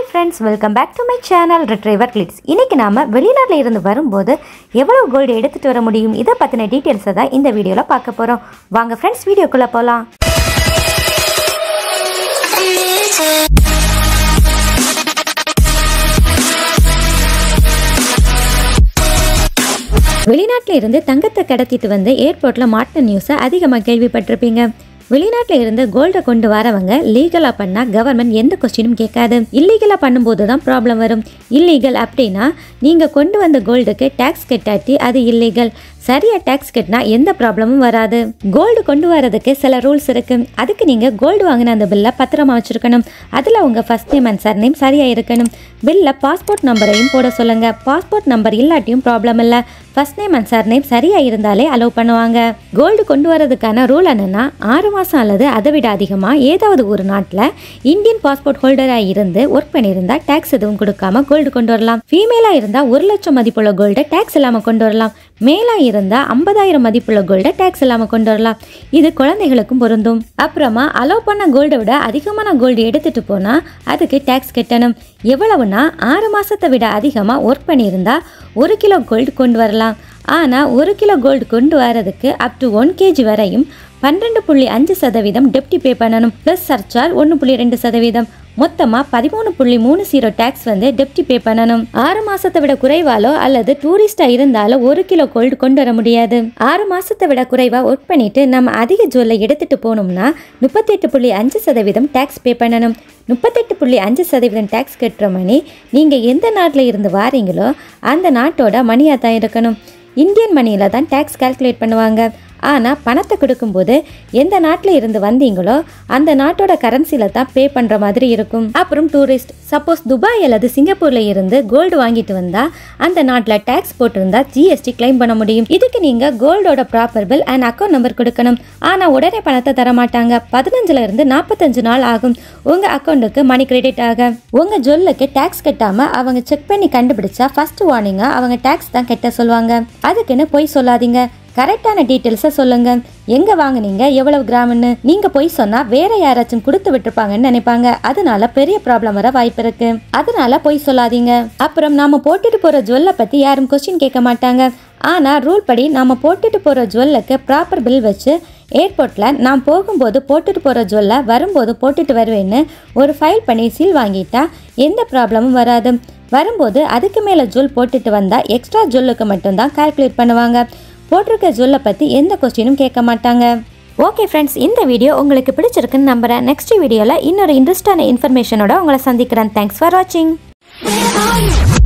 friends welcome back to my channel ரிட்ரைவர் கிளிட்ஸ் இன்னைக்கு நாம வெளிநாட்டில் இருந்து வரும்போது எவ்வளவு கோல்டு எடுத்துட்டு வர முடியும் இதை பற்றின டீட்டெயில்ஸை தான் இந்த வீடியோவில் பார்க்க போகிறோம் வாங்க ஃப்ரெண்ட்ஸ் வீடியோக்குள்ளே போகலாம் வெளிநாட்டில் இருந்து தங்கத்தை கடத்திட்டு வந்து ஏர்போர்ட்டில் மாட்டின நியூஸை அதிகமாக கேள்விப்பட்டிருப்பீங்க வெளிநாட்டில் இருந்து கோல்டை கொண்டு வரவங்க லீகலாக பண்ணால் கவர்மெண்ட் எந்த கொஸ்டினும் கேட்காது இல்லீகலாக பண்ணும்போது தான் ப்ராப்ளம் வரும் இல்லீகல் அப்படின்னா நீங்கள் கொண்டு வந்த கோல்டுக்கு டேக்ஸ் கட்டாட்டி அது இல்லீகல் சரியா டேக்ஸ் கட்டினா எந்த ப்ராப்ளமும் வராது கோல்டு கொண்டு வரதுக்கு சில ரூல்ஸ் இருக்கு அதுக்கு நீங்கள் கோல்டு வாங்கின அந்த பில்லை பத்திரமா வச்சிருக்கணும் அதில் உங்கள் first name and surname சரியாக இருக்கணும் பில்லில் பாஸ்போர்ட் நம்பரையும் போட சொல்லுங்க பாஸ்போர்ட் நம்பர் இல்லாட்டியும் ப்ராப்ளம் இல்லை first name and surname சரியாக இருந்தாலே அலோவ் பண்ணுவாங்க கோல்டு கொண்டு வரதுக்கான ரூல் என்னன்னா ஆறு மாதம் அல்லது அதை விட அதிகமாக ஏதாவது ஒரு நாட்டில் இந்தியன் பாஸ்போர்ட் ஹோல்டராக இருந்து ஒர்க் பண்ணியிருந்தா டேக்ஸ் எதுவும் கொடுக்காம கோல்டு கொண்டு வரலாம் ஃபீமேலாக இருந்தால் ஒரு லட்சம் மதிப்புள்ள கோல்டை டேக்ஸ் இல்லாமல் கொண்டு வரலாம் மேலாக இருந்தால் ஐம்பதாயிரம் மதிப்புள்ள கோல்டை டேக்ஸ் இல்லாமல் கொண்டு வரலாம் இது குழந்தைகளுக்கும் பொருந்தும் அப்புறமா அலோவ் பண்ண கோல்டை விட அதிகமான கோல்டு எடுத்துட்டு போனால் அதுக்கு டேக்ஸ் கட்டணும் எவ்வளவுனா ஆறு மாதத்தை விட அதிகமாக ஒர்க் பண்ணியிருந்தா ஒரு கிலோ கோல்டு கொண்டு வரலாம் ஆனால் ஒரு கிலோ கோல்டு கொண்டு வரதுக்கு அப் டு ஒன் கேஜி வரையும் பன்னிரெண்டு புள்ளி அஞ்சு சதவீதம் டெப்டி பே பண்ணணும் ப்ளஸ் சர்ச்சார்ஜ் ஒன்று புள்ளி ரெண்டு சதவீதம் மொத்தமாக பதிமூணு புள்ளி மூணு ஜீரோ டேக்ஸ் வந்து டெப்டி பே பண்ணணும் ஆறு மாசத்தை விட குறைவாலோ அல்லது டூரிஸ்டா இருந்தாலோ ஒரு கிலோ கோல்டு கொண்டு வர முடியாது ஆறு மாசத்தை விட குறைவா ஒர்க் பண்ணிட்டு நம்ம அதிக ஜுவல்லை எடுத்துட்டு போனோம்னா முப்பத்தெட்டு புள்ளி அஞ்சு சதவீதம் டேக்ஸ் பே பண்ணணும் முப்பத்தெட்டு புள்ளி அஞ்சு சதவீதம் டேக்ஸ் கட்டுற மணி நீங்கள் எந்த நாட்டில் இருந்து வாரீங்களோ அந்த நாட்டோட மணியாக தான் இருக்கணும் இந்தியன் மணியில் தான் டேக்ஸ் கால்குலேட் பண்ணுவாங்க ஆனால் பணத்தை கொடுக்கும்போது எந்த நாட்டில் இருந்து வந்தீங்களோ அந்த நாட்டோட கரன்சியில் தான் பே பண்ணுற மாதிரி இருக்கும் அப்புறம் டூரிஸ்ட் சப்போஸ் துபாய் அல்லது சிங்கப்பூரில் இருந்து கோல்டு வாங்கிட்டு வந்தால் அந்த நாட்டில் டேக்ஸ் போட்டிருந்தா ஜிஎஸ்டி கிளைம் பண்ண முடியும் இதுக்கு நீங்கள் கோல்டோட proper bill and account number கொடுக்கணும் ஆனால் உடனே பணத்தை தர மாட்டாங்க பதினஞ்சுல இருந்து நாற்பத்தஞ்சு நாள் ஆகும் உங்கள் அக்கௌண்ட்டுக்கு மணி கிரெடிட் ஆக உங்கள் ஜொல்லுக்கு டேக்ஸ் கட்டாமல் அவங்க செக் பண்ணி கண்டுபிடிச்சா ஃபர்ஸ்ட் வார்னிங்காக அவங்க டேக்ஸ் தான் கட்ட சொல்லுவாங்க அதுக்குன்னு பொய் சொல்லாதீங்க கரெக்டான டீட்டெயில்ஸை சொல்லுங்க எங்க வாங்குனீங்க எவ்வளவு கிராம்னு நீங்க போய் சொன்னா வேற யாராச்சும் கொடுத்து விட்டுருப்பாங்கன்னு நினைப்பாங்க அதனால பெரிய ப்ராப்ளம் வர வாய்ப்பு இருக்கு அதனால போய் சொல்லாதீங்க அப்புறம் நாம போட்டுட்டு போற ஜுவல்லை பத்தி யாரும் கொஸ்டின் கேட்க மாட்டாங்க ஆனா ரூல் படி நாம போட்டுட்டு போற ஜுவல்லுக்கு ப்ராப்பர் பில் வச்சு ஏர்போர்ட்டில் நான் போகும்போது போட்டுட்டு போகிற ஜுவல்லை வரும்போது போட்டுட்டு வருவேன்னு ஒரு ஃபைல் பண்ணி சீல் வாங்கிட்டா எந்த ப்ராப்ளமும் வராது வரும்போது அதுக்கு மேலே ஜுவல் போட்டுட்டு வந்தால் எக்ஸ்ட்ரா ஜுவல்லுக்கு மட்டும்தான் கால்குலேட் பண்ணுவாங்க போட்டிருக்க ஜுவல்லை பற்றி எந்த கொஸ்டினும் கேட்க மாட்டாங்க ஓகே ஃப்ரெண்ட்ஸ் இந்த வீடியோ உங்களுக்கு பிடிச்சிருக்குன்னு நம்புகிறேன் நெக்ஸ்ட் வீடியோவில் இன்னொரு இன்ட்ரெஸ்டான இன்ஃபர்மேஷனோட உங்களை சந்திக்கிறேன் தேங்க்ஸ் ஃபார் வாட்சிங்